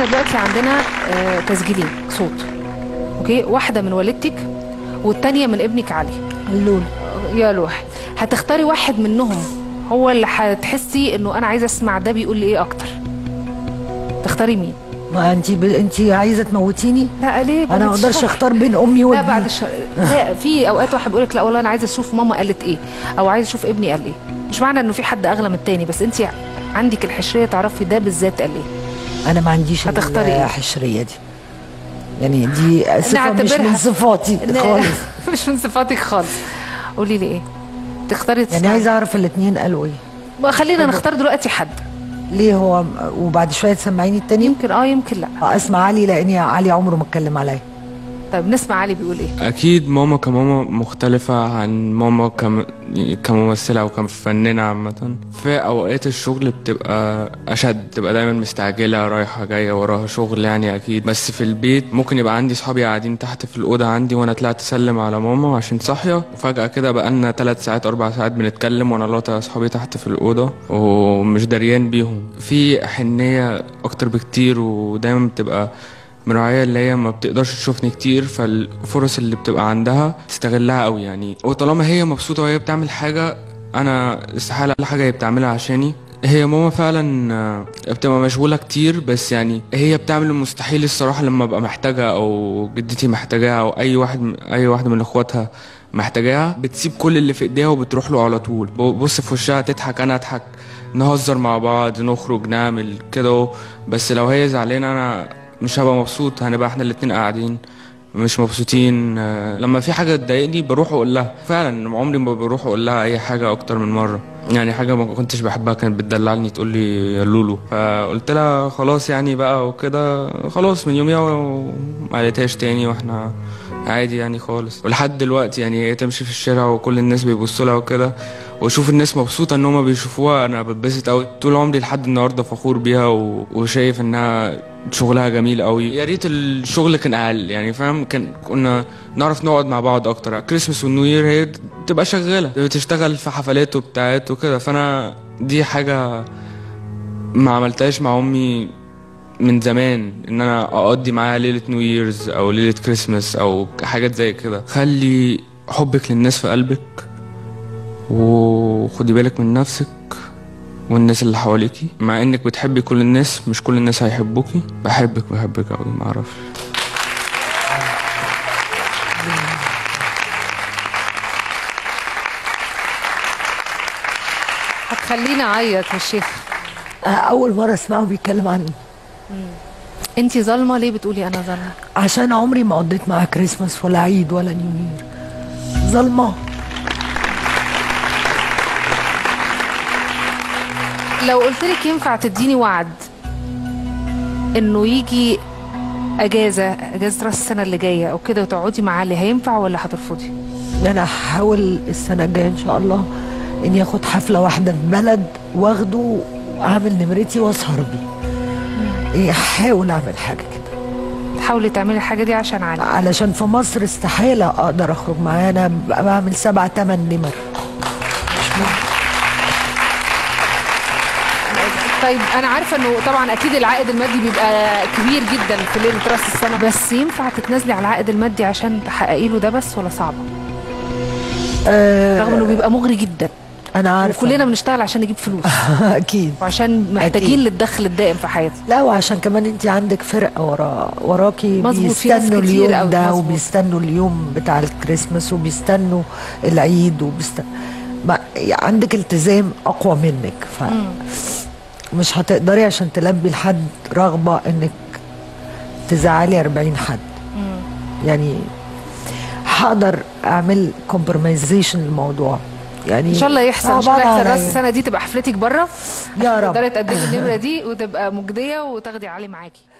احنا دلوقتي عندنا آه، تسجيلين صوت اوكي واحده من والدتك والتانيه من ابنك علي اللول يا لوح هتختاري واحد منهم هو اللي هتحسي انه انا عايزه اسمع ده بيقول لي ايه اكتر تختاري مين ما انت ب... انت عايزه تموتيني لا ليه انا ما بعد اقدرش الشر. اختار بين امي لا وابني بعد الشر لا في اوقات واحد بيقول لك لا والله انا عايزه اشوف ماما قالت ايه او عايزه اشوف ابني قال ايه مش معنى انه في حد اغلى من التاني بس انت عندك الحشريه تعرفي ده بالذات قال ايه انا ما عنديش هتختاري ايه؟ الحشريه دي يعني دي صفه مش نعتبرها- من صفاتي ن- خالص مش من صفاتك خالص قولي لي ايه تختاري يعني تسمعي؟ عايزه اعرف الاثنين قالوا ايه ما خلينا نختار دلوقتي حد ليه هو وبعد شويه تسمعيني التاني يمكن اه يمكن لا اسمع علي لاني علي عمره ما اتكلم عليا طيب نسمع علي بيقول ايه اكيد ماما كماما مختلفة عن ماما كم... كممثلة او كفنانة عامة في اوقات الشغل بتبقى اشد بتبقى دايما مستعجلة رايحة جاية وراها شغل يعني اكيد بس في البيت ممكن يبقى عندي صحابي قاعدين تحت في الاوضة عندي وانا طلعت اسلم على ماما عشان صاحية وفجأة كده بقالنا ثلاث ساعات اربع ساعات بنتكلم وانا لاقي صحابي تحت في الاوضة ومش دريان بيهم في حنية اكتر بكتير ودايما بتبقى مراعية اللي هي ما بتقدرش تشوفني كتير فالفرص اللي بتبقى عندها تستغلها قوي يعني وطالما هي مبسوطة وهي بتعمل حاجة أنا استحالة أقول حاجة هي بتعملها عشاني هي ماما فعلا آه، بتبقى مشغولة كتير بس يعني هي بتعمل المستحيل الصراحة لما ببقى محتاجها أو جدتي محتاجاها أو أي واحد من أي واحدة من إخواتها محتاجاها بتسيب كل اللي في إيديها وبتروح له على طول ببص في وشها تضحك أنا أضحك نهزر مع بعض نخرج نعمل كده بس لو هي زعلانة أنا مش هبقى مبسوط هنبقى احنا الاتنين قاعدين مش مبسوطين آه، لما في حاجة تضايقني بروح اقول لها فعلا عمري ما بروح اقول لها اي حاجة اكتر من مرة يعني حاجة ما كنتش بحبها كانت بتدلعني تقول لي يا لولو فقلت لها خلاص يعني بقى وكده خلاص من يوميها وما قالتهاش تاني واحنا عادي يعني خالص ولحد دلوقتي يعني هي تمشي في الشارع وكل الناس بيبصوا لها وكده واشوف الناس مبسوطه ان هما بيشوفوها انا بتبسط قوي طول عمري لحد النهارده فخور بيها و... وشايف انها شغلها جميل قوي يا ريت الشغل كان اقل يعني فاهم كان كنا نعرف نقعد مع بعض اكتر كريسمس والنيو يير هي تبقى شغاله بتشتغل في حفلات وبتاعت وكده فانا دي حاجه ما عملتهاش مع امي من زمان ان انا اقضي معاها ليله نيو ييرز او ليله كريسمس او حاجات زي كده خلي حبك للناس في قلبك وخدي بالك من نفسك والناس اللي حواليكي مع انك بتحبي كل الناس مش كل الناس هيحبوكي بحبك بحبك قوي ما اعرفش هتخليني اعيط يا شيخ آه، اول مره اسمعه بيتكلم عني انت ظالمه ليه بتقولي انا ظالمه عشان عمري ما قضيت معاه كريسماس ولا عيد ولا نيو يير ظلمه لو قلت لك ينفع تديني وعد انه يجي اجازه اجازه راس السنه اللي جايه او كده وتقعدي مع علي هينفع ولا هترفضي ان انا هحاول السنه الجايه ان شاء الله اني اخد حفله واحده في بلد واخده واعمل نمرتي واسهر بيه إيه، احاول اعمل حاجه كده تحاولي تعملي الحاجه دي عشان علي علشان في مصر استحاله اقدر اخرج معاه انا ببقى بعمل سبع تمن نمر طيب انا عارفه انه طبعا اكيد العائد المادي بيبقى كبير جدا في ليله راس السنه بس ينفع تتنازلي على العائد المادي عشان تحققي له ده بس ولا صعبه آه رغم انه بيبقى مغري جدا انا عارفه وكلنا بنشتغل عشان نجيب فلوس اكيد وعشان محتاجين أكيد. للدخل الدائم في حياتنا لا وعشان كمان انت عندك فرقه ورا وراكي مظبوط، في ناس بيستنوا كتير اليوم أوي، ده مظبوط. وبيستنوا اليوم بتاع الكريسماس وبيستنوا العيد وبيستنوا ما عندك التزام اقوى منك ف مش هتقدري عشان تلبي لحد رغبه انك تزعلي 40 حد يعني هقدر اعمل كومبرمايزيشن للموضوع يعني ان شاء الله يحصل ان شاء الله صعبان يحصل راس عليا. السنه دي تبقى حفلتك بره يا رب تقدري تقدمي النمره دي وتبقى مجديه وتاخدي علي معاكي